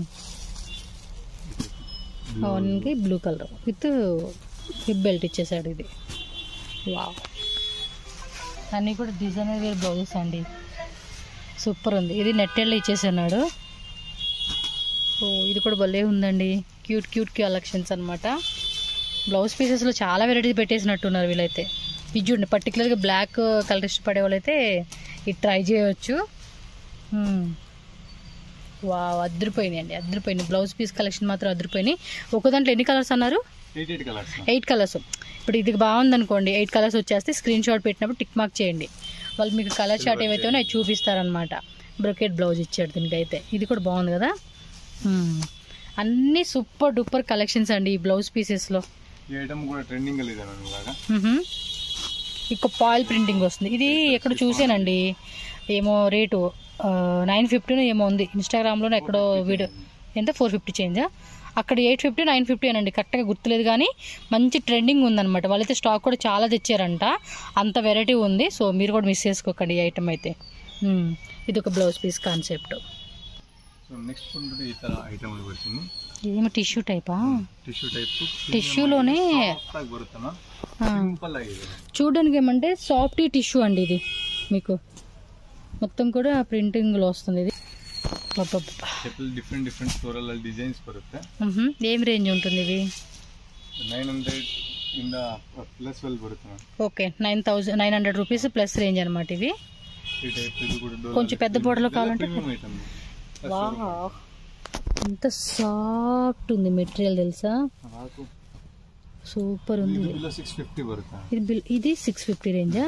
అవన్నీ blue colour with hip belt ఇచ్చేసాడు ఇది వావ్ అన్నీ కూడా డిజైనర్ వేర్ బ్లౌజెస్ అండి సూపర్ ఉంది ఇది నెట్టెళ్ళు ఇచ్చేసాడు ఓ ఇది కూడా భలే ఉందండి క్యూట్ క్యూట్ కలెక్షన్స్ అనమాట బ్లౌజ్ పీసెస్లో చాలా వెరైటీస్ పెట్టేసినట్టున్నారు వీళ్ళైతే ఇది చూడండి పర్టికులర్గా బ్లాక్ కలర్ ఇష్టపడే వాళ్ళైతే ఇది ట్రై చేయవచ్చు మ్మ్. వా అద్దరిపోయినాయి అండి అద్దరిపోయినాయి బ్లౌజ్ పీస్ కలెక్షన్ మాత్రం అద్దరిపోయినాయి ఒక దాంట్లో ఎన్ని కలర్స్ అన్నారు eight eight colours eight colours ఇప్పుడు ఇది బాగుంది అనుకోండి ఎయిట్ కలర్స్ వచ్చేస్తే స్క్రీన్ షాట్ పెట్టినప్పుడు టిక్ మార్క్ చేయండి వాళ్ళు మీకు కలర్ షాట్ ఏవైతే ఉన్నాయో అవి చూపిస్తారనమాట బ్రొకెట్ బ్లౌజ్ ఇచ్చాడు దీనికి అయితే ఇది కూడా బాగుంది కదా మ్మ్. అన్నీ సూపర్ డూపర్ కలెక్షన్స్ అండి ఈ బ్లౌజ్ పీసెస్లో ఈ ఐటమ్ కూడా ట్రెండింగ్ ಇದೆ మ్యామ్ ఇలాగా ఇక పాయిల్ ప్రింటింగ్ వస్తుంది ఇది ఎక్కడ చూసానండి ఏమో రేటు నైన్ ఫిఫ్టీనో ఏమో ఉంది ఇన్స్టాగ్రామ్లో ఎక్కడో వీడియో ఎంత ఫోర్ ఫిఫ్టీ చేంజా అక్కడ ఎయిట్ ఫిఫ్టీ నైన్ ఫిఫ్టీ అనండి కరెక్ట్గా గుర్తులేదు కానీ మంచి ట్రెండింగ్ ఉందన్నమాట వాళ్ళైతే స్టాక్ కూడా చాలా తెచ్చారంట అంత వెరైటీ ఉంది సో మీరు కూడా మిస్ చేసుకోకండి ఈ ఐటమ్ అయితే మ్మ్. ఇది ఒక blouse piece concept so next ಬಂದ್ಬಿಟ್ಟು ಈ ತರ ಐಟಮ್ ಬರ್ತೀನಿ ఇదేమో టిష్యూ టైపా ಟಿಶ್ಯೂ ಟೈಪ್ టిష్యూలోనే ಸಾಫ್ಟ್ ಆಗಿ ಬರುತ್ತಮ್ಮ సింపుల్ ಆಗಿದೆ చూడడానికి ఏమంటే సాఫ్ట్ టిష్యూ అండి ఇది మీకు మొత్తం కూడా ప్రింటింగ్లో వస్తుంది ఇది అబ్బబ్బబ్బా. ಚಪ್ಪಲ್ ಡಿಫ್ರೆಂಟ್ ಡಿಫ್ರೆಂಟ್ ಫ್ಲೋರಲ್ ಅಲ್ಲಿ ಡಿಸೈನ್ಸ್ ಬರುತ್ತೆ మ్హూ. ఏం రేంజ్ ఉంటుంది ఇవి ನೈನ್ ಹಂಡ್ರೆಡ್ ಇಂದ ಪ್ಲಸ್ ವೆಲ್ ಬರುತ್ತೆ ma'am okay nine thousand nine hundred rupees plus range అనమాట ఇవి ಈ ಟೈಪ್ ಇದು ಕೂಡ ಡೋರ್ కొంచెం పెద్ద బోర్డర్లో కావాలంటే ಪ್ರೀಮಿಯಂ ಐಟಮ್ వావ్. ఎంత సాఫ్ట్ ఉంది మెటీరియల్ తెలుసా ಹಾಕು సూపర్ ఉంది ఇది. ಇದು ಸಿಕ್ಸ್ ಫಿಫ್ಟಿ ಬರುತ್ತೆ ఇది బిల్ ఇది సిక్స్ ఫిఫ్టీ రేంజా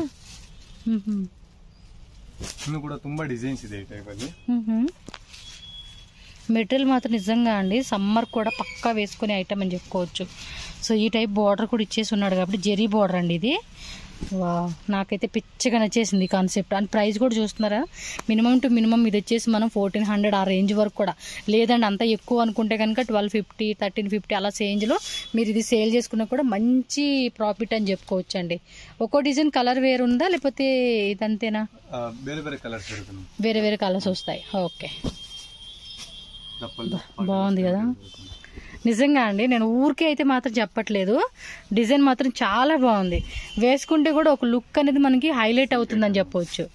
ಇನ್ನು ಕೂಡ ತುಂಬಾ ಡಿಸೈನ್ಸ್ ಇದೆ ಈ ಟೈಪ್ ಅಲ್ಲಿ మెటీరియల్ మాత్రం నిజంగా అండి సమ్మర్ కూడా పక్కా వేసుకునే ఐటమ్ అని చెప్పుకోవచ్చు సో ఈ టైప్ బార్డర్ కూడా ఇచ్చేసి ఉన్నాడు కాబట్టి జెరీ బార్డర్ అండి ఇది వా నాకైతే పిచ్చగా నచ్చేసింది ఈ కాన్సెప్ట్ అండ్ ప్రైస్ కూడా చూస్తున్నారా మినిమం టు మినిమం ఇది వచ్చేసి మనం ఫోర్టీన్ హండ్రెడ్ ఆ రేంజ్ వరకు కూడా లేదండి అంత ఎక్కువ అనుకుంటే కనుక ట్వెల్వ్ ఫిఫ్టీ థర్టీన్ ఫిఫ్టీ అలా రేంజ్లో మీరు ఇది సేల్ చేసుకున్నా కూడా మంచి ప్రాఫిట్ అని చెప్పుకోవచ్చు అండి ఒక్కో డిజైన్ కలర్ వేరు ఉందా లేకపోతే ఇదంతేనా ಆ, ಬೇರೆ ಬೇರೆ ಕಲರ್ಸ್ ಬರುತ್ತೆ ಮ್ಯಾಮ್ వేరే వేరే కలర్స్ వస్తాయి ఓకే ದಪ್ಪಲ್ బాగుంది కదా నిజంగా అండి నేను ఊరికే అయితే మాత్రం చెప్పట్లేదు డిజైన్ మాత్రం చాలా బాగుంది వేసుకుంటే కూడా ఒక లుక్ అనేది మనకి హైలైట్ అవుతుందని చెప్పవచ్చు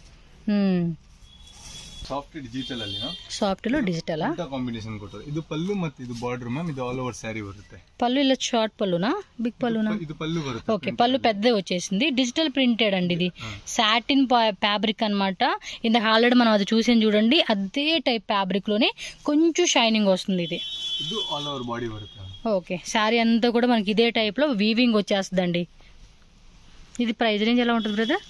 ಸಾಫ್ಟ್ ಡಿಜಿಟಲ್ ಅಲ್ಲಿ సాఫ్ట్లో డిజిటలా ಊಟ ಕಾಂಬಿನೇಷನ್ ಕೊಟ್ಟರು ಇದು ಪಲ್ಲು ಮತ್ತೆ ಇದು ಬಾರ್ಡರ್ ಮ್ಯಾಮ್ ಇದು ಆಲ್ ಓವರ್ ಸ್ಯಾರಿ ಬರುತ್ತೆ పళ్ళు ఇలా షార్ట్ పళ్ళునా బిగ్ పళ్ళునా ಇದು పళ్ళు ಬರುತ್ತೆ ఓకే పళ్ళు పెద్దది వచ్చేసింది డిజిటల్ ప్రింటెడ్ అండి ఇది సాటిన్ ఫ్యాబ్రిక్ అన్నమాట ఇందాక ఆల్రెడీ మనం అది చూసాం చూడండి అదే టైప్ ఫ్యాబ్రిక్ లోనే కొంచెం షైనింగ్ వస్తుంది ఇది ಇದು ಆಲ್ ಓವರ್ ಬಾಡಿ ಬರುತ್ತೆ ఓకే శారీ అంతా కూడా మనకి ఇదే టైప్లో వీవింగ్ వచ్చేస్తుందండి ఇది ప్రైస్ రేంజ్ ఎలా ఉంటుంది బ్రదర్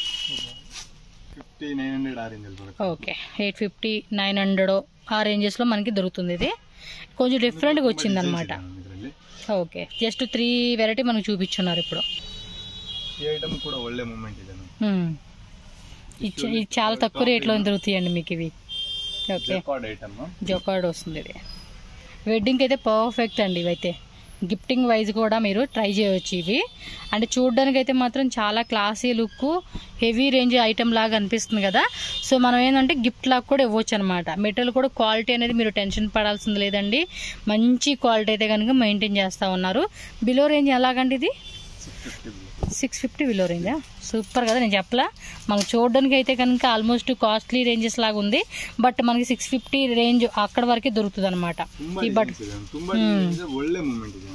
ಫಿಫ್ಟಿ ನೈನ್ ಹಂಡ್ರೆಡ್ ಆ ರೇಂಜ್ ಅಲ್ಲಿ ಬರುತ್ತೆ okay eight fifty nine hundred ఆ రేంజెస్లో మనకి దొరుకుతుంది ఇది కొంచెం డిఫరెంట్గా వచ్చిందనమాట ಇದರಲ್ಲಿ ఓకే జస్ట్ త్రీ వెరైటీ మనకు చూపించున్నారు ఇప్పుడు ಈ ಐಟಮ್ ಕೂಡ ಒಳ್ಳೆ ಮೂಮೆಂಟ್ ಇದೆ ಮ್ಯಾಮ್ మ్మ్. ఇది చ- ఇది చాలా తక్కువ రేట్లో దొరుకుతాయండి మీకు ఇవి ఓకే ಜೆಕಾರ್ಡ್ ಐಟಮ್ జోకార్డ్ వస్తుంది ఇది వెడ్డింగ్కి అయితే పర్ఫెక్ట్ అండి ఇవైతే గిఫ్టింగ్ వైజ్ కూడా మీరు ట్రై చేయవచ్చు ఇవి అంటే చూడడానికి అయితే మాత్రం చాలా classy look heavy range item లాగా అనిపిస్తుంది కదా సో మనం ఏంటంటే గిఫ్ట్ లాగా కూడా ఇవ్వచ్చు అనమాట మెటీరియల్ కూడా క్వాలిటీ అనేది మీరు టెన్షన్ పడాల్సింది లేదండి మంచి క్వాలిటీ అయితే కనుక మెయింటైన్ చేస్తూ ఉన్నారు బిలో రేంజ్ ఎలాగండి ఇది six fifty six fifty below రేంజా సూపర్ కదా నేను చెప్పలా మనకు చూడడానికి అయితే కనుక ఆల్మోస్ట్ కాస్ట్లీ రేంజెస్ లాగా ఉంది బట్ మనకి సిక్స్ ఫిఫ్టీ రేంజ్ అక్కడ వరకే దొరుకుతుంది అనమాట ತುಂಬಾ ಈ ಬಟ್- designs ಇದೆ ತುಂಬಾ designs ಇದೆ, ಒಳ್ಳೆ ಮೂಮೆಂಟ್ ಇದೆ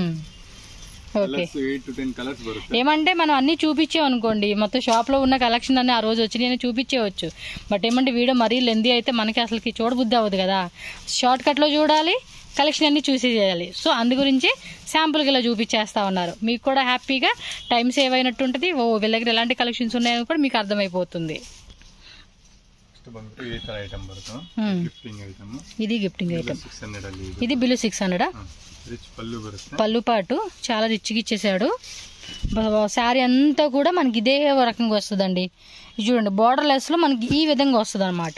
okay colours eight to ten colours ಬರುತ್ತೆ ఏమంటే మనం అన్ని చూపించాం అనుకోండి మొత్తం షాప్లో ఉన్న కలెక్షన్ అన్ని ఆ రోజు వచ్చి నేను చూపించేవచ్చు బట్ ఏమంటే వీడియో మరీ లెందీ అయితే మనకి అసలుకి చూడబుద్ధి అవ్వదు కదా షార్ట్ కట్లో చూడాలి కలెక్షన్ అన్ని చూసి చేయాలి సో అందు గురించి శాంపుల్కి ఇలా చూపించేస్తా ఉన్నారు మీకు కూడా హ్యాపీగా టైం సేవ్ అయినట్టు ఉంటుంది ఓ వీళ్ళ దగ్గర ఎలాంటి కలెక్షన్స్ ఉన్నాయని కూడా మీకు అర్థమైపోతుంది ಇಷ್ಟು ಬಂದ್ಬಿಟ್ಟು ಈ ತರ ಐಟಮ್ ಬರುತ್ತೆ ಹ್ಮ್. ಗಿಫ್ಟಿಂಗ್ ಐಟಮ್ ఇది గిఫ్టింగ్ ఐటమ్ ಸಿಕ್ಸ್ ಹಂಡ್ರೆಡ್ ಅಲ್ಲಿ ಇದೆ ఇది బిల్లు సిక్స్ హండ్రెడా ರಿಚ್ ಪಲ್ಲು ಬರುತ್ತೆ పళ్ళు పాటు చాలా రిచ్గా ఇచ్చేసాడు శారీ అంతా కూడా మనకి ఇదే రకంగా వస్తుందండి ఇది చూడండి బార్డర్ లెస్లో మనకి ఈ విధంగా వస్తుంది అనమాట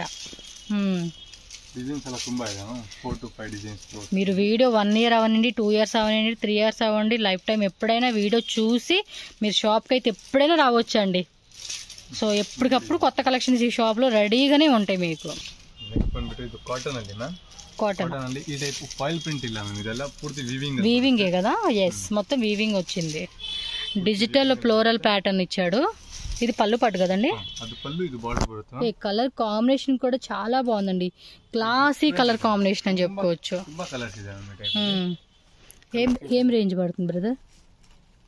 ಡಿಸೈನ್ಸ್ ಎಲ್ಲ ತುಂಬಾ ಇದೆ ಫೋರ್ టు ఫైవ్ డిజైన్స్ మీరు వీడియో వన్ ఇయర్ అవ్వనండి టూ ఇయర్స్ అవ్వనండి త్రీ ఇయర్స్ అవ్వండి లైఫ్ టైం ఎప్పుడైనా వీడియో చూసి మీరు షాప్కి అయితే ఎప్పుడైనా రావచ్చు అండి సో ఎప్పటికప్పుడు కొత్త కలెక్షన్స్ ఈ షాప్లో రెడీగానే ఉంటాయి మీకు ನೆಕ್ಸ್ಟ್ ಬಂದ್ಬಿಟ್ಟು ಇದು ಕಾಟನ್ ಅಲ್ಲಿ ಮ್ಯಾಮ್ కాటన్ ಕಾಟನ್ ಅಲ್ಲಿ ಈ ಟೈಪ್ ಫಾಯಿಲ್ ಪ್ರಿಂಟ್ ಇಲ್ಲ ಮ್ಯಾಮ್ ಇದೆಲ್ಲ ಪೂರ್ತಿ ವಿವಿಂಗ್ వీవింగే కదా ఎస్ మొత్తం వీవింగ్ వచ్చింది డిజిటల్ ఫ్లోరల్ ప్యాటర్న్ ఇచ్చాడు ఇది పళ్ళు పట్టు కదండి ಅದು పల్ಲು ಇದು బార్డర్ ಬರುತ್ತೆ ఈ కలర్ కాంబినేషన్ కూడా చాలా బాగుందండి క్లాసీ కలర్ కాంబినేషన్ అని చెప్పుకోవచ్చు ತುಂಬಾ ಕಲರ್ಸ್ ಇದೆ ಮ್ಯಾಮ್ ಈ ಟೈಪ್ మ్మ్. ఏం ఏం రేంజ్ పడుతుంది బ్రదర్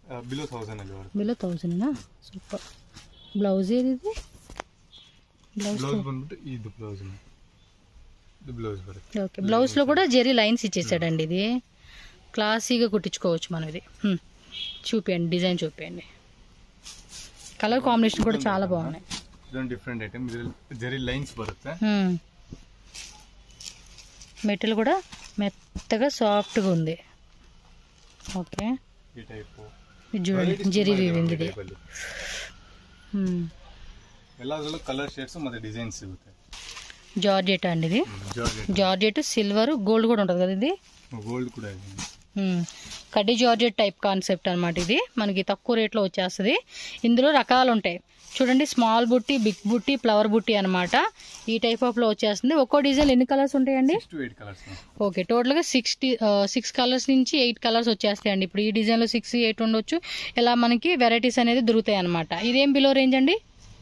ಬಿಲೋ ತೌಸಂಡ್ ಅಲ್ಲಿ ಬರುತ್ತೆ బిలో థౌజండ్నా సూపర్ బ్లౌజ్ ఏది ఇది బ్లౌజ్ ಬ್ಲೌಸ್ ಬಂದ್ಬಿಟ್ಟು ಇದು ಬ್ಲೌಸ್ ಇದು ಬ್ಲೌಸ್ ಬರುತ್ತೆ ఓకే బ్లౌజ్లో కూడా జెరీ లైన్స్ ఇచ్చేసాడండి ఇది క్లాసీగా కుట్టించుకోవచ్చు మనం ఇది హ్మ్. చూపియండి డిజైన్ చూపియండి కలర్ కాంబినేషన్ కూడా చాలా బాగున్నాయి ಇದೊಂದು ಡಿಫ್ರೆಂಟ್ ಐಟಮ್ ಇದ್ರಲ್ಲಿ ಜರಿ ಲೈನ್ಸ್ ಬರುತ್ತೆ మెటీరియల్ కూడా మెత్తగా సాఫ్ట్గా ఉంది ఓకే ಈ ಟೈಪ್ ఇది చూడండి జెరీ వీవింగ్ ఇది హ్మ్. ಎಲ್ಲದರಲ್ಲೂ ಕಲರ್ ಶೇಡ್ಸ್ ಮತ್ತೆ ಡಿಸೈನ್ ಸಿಗುತ್ತೆ జార్జెట్ అండి ఇది ಜಾರ್ಜೆಟ್ జార్జెట్ సిల్వర్ గోల్డ్ కూడా ఉంటుంది కదా ఇది ಗೋಲ್ಡ್ ಕೂಡ ಇದೆ మ్మ్. కడ్డీ జార్జెట్ టైప్ కాన్సెప్ట్ అనమాట ఇది మనకి తక్కువ రేట్లో వచ్చేస్తుంది ఇందులో రకాలు ఉంటాయి చూడండి స్మాల్ బుట్టి బిగ్ బుట్టి ఫ్లవర్ బుట్టి అనమాట ఈ టైప్ ఆఫ్ లో వచ్చేస్తుంది ఒక్కో డిజైన్ ఎన్ని కలర్స్ ఉంటాయండి six to eight colours okay టోటల్గా సిక్స్టీ సిక్స్ కలర్స్ నుంచి ఎయిట్ కలర్స్ వచ్చేస్తాయండి ఇప్పుడు ఈ డిజైన్లో సిక్స్ ఎయిట్ ఉండొచ్చు ఇలా మనకి వెరైటీస్ అనేది దొరుకుతాయి అనమాట ఇదేం బిలో రేంజ్ అండి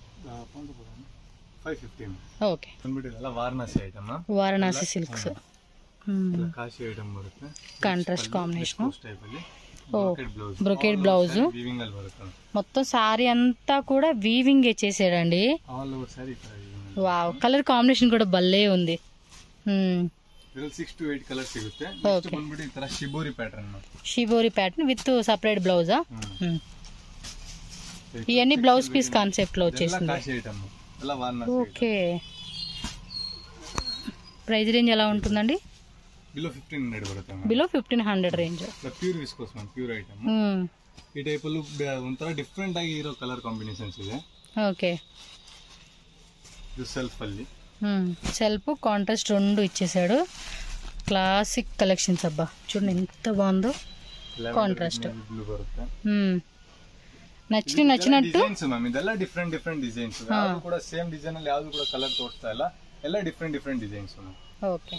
ಫೈವ್ ಫಿಫ್ಟೀನ್ ఓకే ಬಂದ್ಬಿಟ್ಟಿಲ್ಲ Varanasi item Varanasi silks Kashi item ಬರುತ್ತೆ కాంట్రాస్ట్ కాంబినేషన్ ಟೈಪ್ ಅಲ್ಲಿ ఓ ಬ್ಲೌಸ್ బ్రొకేట్ బ్లౌజ్ ವೀವಿಂಗ್ ಅಲ್ಲಿ ಬರುತ್ತೆ మొత్తం సారీ అంతా కూడా వీవింగ్ చేసాడండి ಆಲ್ ಓವರ್ ಸ್ಯಾರಿ ಈ ತರ weaving వావ్ కలర్ కాంబినేషన్ కూడా భలే ఉంది మ్మ్. ಇದ್ರಲ್ಲಿ ಸಿಕ್ಸ್ ಟು ಏಟ್ ಕಲರ್ ಸಿಗುತ್ತೆ Okay. ನೆಕ್ಸ್ಟ್ ಬಂದ್ಬಿಟ್ಟು ಈ ತರ shibori pattern shibori pattern with separate బ్లౌజా ఇవన్నీ బ్లౌజ్ పీస్ కాన్సెప్ట్ లో ಎಲ್ಲ వచ్చేసింది ಕಾಶಿ ಐಟಮ್ ಎಲ್ಲ ವಾರಣಾಸಿ ఓకే ప్రైస్ రేంజ్ ఎలా ఉంటుందండి ಬಿಲೋ ಫಿಫ್ಟೀನ್ ಹಂಡ್ರೆಡ್ ಬರುತ್ತೆ ma'am below fifteen hundred range pure viscose ma'am pure item ಈ ಟೈಪ್ ಅಲ್ಲೂ ಬೆ- ಒಂಥರ ಡಿಫ್ರೆಂಟ್ ಆಗಿ ಇರೋ ಕಲರ್ ಕಾಂಬಿನೇಷನ್ಸ್ ಇದೆ ఓకే ಇದು ಸೆಲ್ಫ್ ಅಲ್ಲಿ సెల్ఫ్ కాంట్రాస్ట్ రెండు ఇచ్చేసాడు క్లాసిక్ కలెక్షన్స్ అబ్బా చూడండి ఎంత బాగుందో Contrast. ಬ್ಲೂ ಬರುತ್ತೆ మ్మ్. నచ్చిన నచ్చినట్టు ಡಿಸೈನ್ಸ್ ಮ್ಯಾಮ್ ಇದೆಲ್ಲ ಡಿಫ್ರೆಂಟ್ ಡಿಫ್ರೆಂಟ್ ಡಿಸೈನ್ಸ್ ಯಾವ್ದು ಕೂಡ ಸೇಮ್ ಡಿಸೈನ್ ಅಲ್ಲಿ ಯಾವ್ದು ಕೂಡ ಕಲರ್ ತೋರಿಸ್ತಾ ಇಲ್ಲ ಎಲ್ಲ different different designs ma'am okay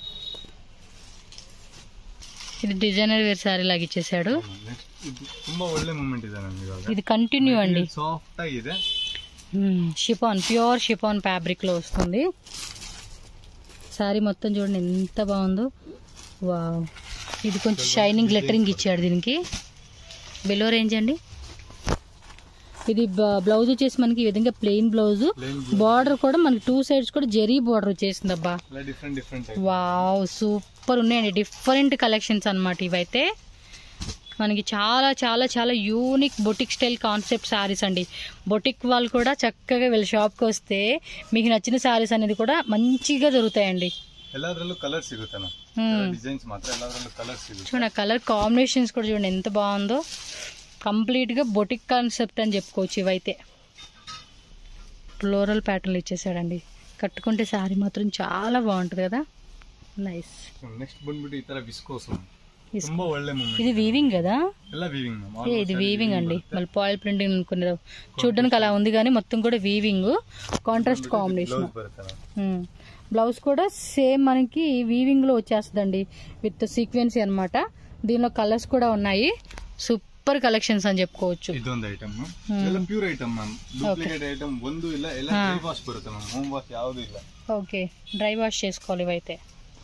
ఇది డిజైనర్ వేర్ శారీ లాగా ఇచ్చేసాడు ನೆಕ್ಸ್ಟ್ ಇದು ತುಂಬಾ ಒಳ್ಳೆ ಮೂಮೆಂಟ್ ಇದೆ ಮ್ಯಾಮ್ ಇವಾಗ ఇది కంటిన్యూ అండి ಸಾಫ್ಟ್ ಆಗಿದೆ షిఫాన్ ప్యూర్ షిఫాన్ ఫ్యాబ్రిక్ లో వస్తుంది శారీ మొత్తం చూడండి ఎంత బాగుందో వావ్ ఇది కొంచెం షైనింగ్ గ్లిటరింగ్ ఇచ్చాడు దీనికి బిలో రేంజ్ అండి ఇది బ్లౌజ్ వచ్చేసి మనకి ఈ విధంగా ప్లెయిన్ బ్లౌజ్ ಪ್ಲೇನ್ బార్డర్ కూడా మనకి టూ సైడ్స్ కూడా జెరీ బార్డర్ వచ్చేసింది అబ్బా ಎಲ್ಲ ಡಿಫ್ರೆಂಟ್ ಡಿಫ್ರೆಂಟ್ వావ్ సూపర్ ఉన్నాయండి డిఫరెంట్ కలెక్షన్స్ అన్నమాట ఇవైతే మనకి చాలా చాలా చాలా unique boutique style concept saris అండి బొటిక్ వాళ్ళు కూడా చక్కగా వీళ్ళ షాప్కి వస్తే మీకు నచ్చిన శారీస్ అనేది కూడా మంచిగా దొరుకుతాయండి ಎಲ್ಲದರಲ್ಲೂ ಕಲರ್ ಸಿಗುತ್ತೆ ಮ್ಯಾಮ್ Hmm. ಡಿಸೈನ್ಸ್ ಮಾತ್ರ ಎಲ್ಲದರಲ್ಲೂ ಕಲರ್ ಸಿಗುತ್ತೆ చూడండి కలర్ కాంబినేషన్స్ కూడా చూడండి ఎంత బాగుందో కంప్లీట్గా బొటిక్ కాన్సెప్ట్ అని చెప్పుకోవచ్చు ఇవైతే ఫ్లోరల్ ప్యాటర్న్లు ఇచ్చేసాడండి కట్టుకుంటే శారీ మాత్రం చాలా బాగుంటుంది కదా నైస్ ನೆಕ್ಸ್ಟ್ ಬಂದ್ಬಿಟ್ಟು ಈ ತರ ವಿಸ್ಕೋಸ್ ತುಂಬಾ ಒಳ್ಳೆ ಮೂಮೆಂಟ್ ఇది వీవింగ్ కదా ಎಲ್ಲ ವೀವಿಂಗ್ ಮ್ಯಾಮ್ ఏ ఇది వీవింగ్ అండి మళ్ళీ పాయిల్ ప్రింటింగ్ అనుకునే చూడడానికి అలా ఉంది కానీ మొత్తం కూడా వీవింగ్ కాంట్రాస్ట్ కాంబినేషన్ ಬ್ಲೌಸ್ ಬರುತ್ತೆ ಮ್ಯಾಮ್ బ్లౌజ్ కూడా సేమ్ మనకి వీవింగ్ లో వచ్చేస్తుందండి విత్ సీక్వెన్సీ అన్నమాట దీనిలో కలర్స్ కూడా ఉన్నాయి సూపర్ కలెక్షన్స్ అని చెప్పుకోవచ్చు ಇದೊಂದು ಐಟಮ್ ಎಲ್ಲ pure item ma'am duplicate item ಒಂದು ಇಲ್ಲ ಎಲ್ಲ ಡ್ರೈ ವಾಶ್ ಬರುತ್ತೆ ಮ್ಯಾಮ್ ಹೋಮ್ ವಾಶ್ ಯಾವುದು ಇಲ್ಲ ఓకే డ్రై వాష్ చేసుకోవాలి ఇవైతే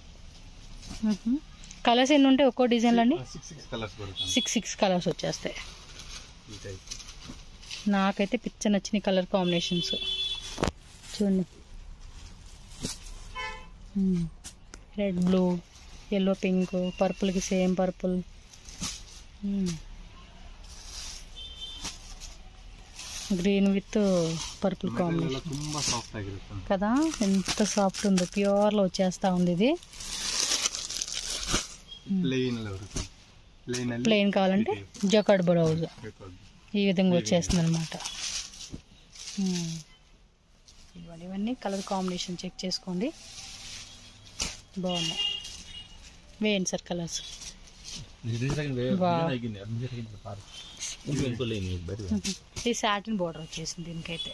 కలర్స్ ఎన్ని ఉంటాయి ఒక్కో డిజైన్లో అండి ಸಿಕ್ಸ್ ಸಿಕ್ಸ್ కలర్స్ బರುತ್ತೆ ma'am. సిక్స్ సిక్స్ కలర్స్ వచ్చేస్తాయి ಈ ಟೈಪ್ నాకైతే పిచ్చ నచ్చిన కలర్ కాంబినేషన్స్ చూడండి రెడ్ బ్లూ ఎల్లో పింక్ పర్పుల్కి same purple green with purple ಎಲ್ಲ కాంబినేషన్ ತುಂಬಾ ಸಾಫ್ಟ್ ಆಗಿರುತ್ತೆ ma'am. కదా ఎంత సాఫ్ట్ ఉందో ప్యూర్లో వచ్చేస్తా ఉంది ఇది ಪ್ಲೇನ್ ಎಲ್ಲ ಬರುತ್ತೆ ಪ್ಲೇನ್ ಅಲ್ಲಿ ప్లెయిన్ కావాలంటే జకాడ్ బ్లౌజ్ ಬೇಕಾದ್ದು. ఈ విధంగా వచ్చేస్తుంది అనమాట ఇవన్నీ ఇవన్నీ కలర్ కాంబినేషన్ చెక్ చేసుకోండి బాగున్నాయి వేయండి సార్ కలర్స్ ఇది సాటిన్ బోర్డర్ వచ్చేసింది దీనికైతే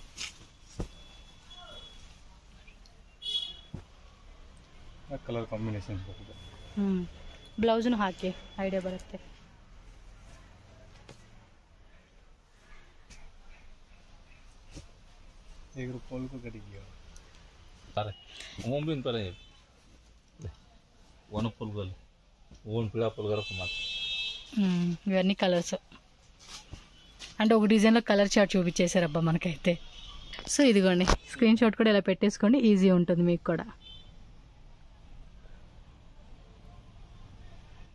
ಕಲರ್ ಕಾಂಬಿನೇಷನ್ಸ್ ಬರುತ್ತೆ ಬ್ಲೌಸ್ನು ಹಾಕಿ ಐಡಿಯಾ ಬರುತ್ತೆ ಈಗ ಪೋಲ್ಕು ಕಡೆಗೆ ओम बिन पर वन फुल गल ओन पिळा फुल गरफ मात మ్మ్. ఇవన్నీ కలర్స్ అంటే ఒక డిజైన్లో కలర్ చార్ట్ చూపించేశారబ్బా మనకైతే సో ఇదిగోండి స్క్రీన్ షాట్ కూడా ఇలా పెట్టేసుకోండి ఈజీ ఉంటుంది మీకు కూడా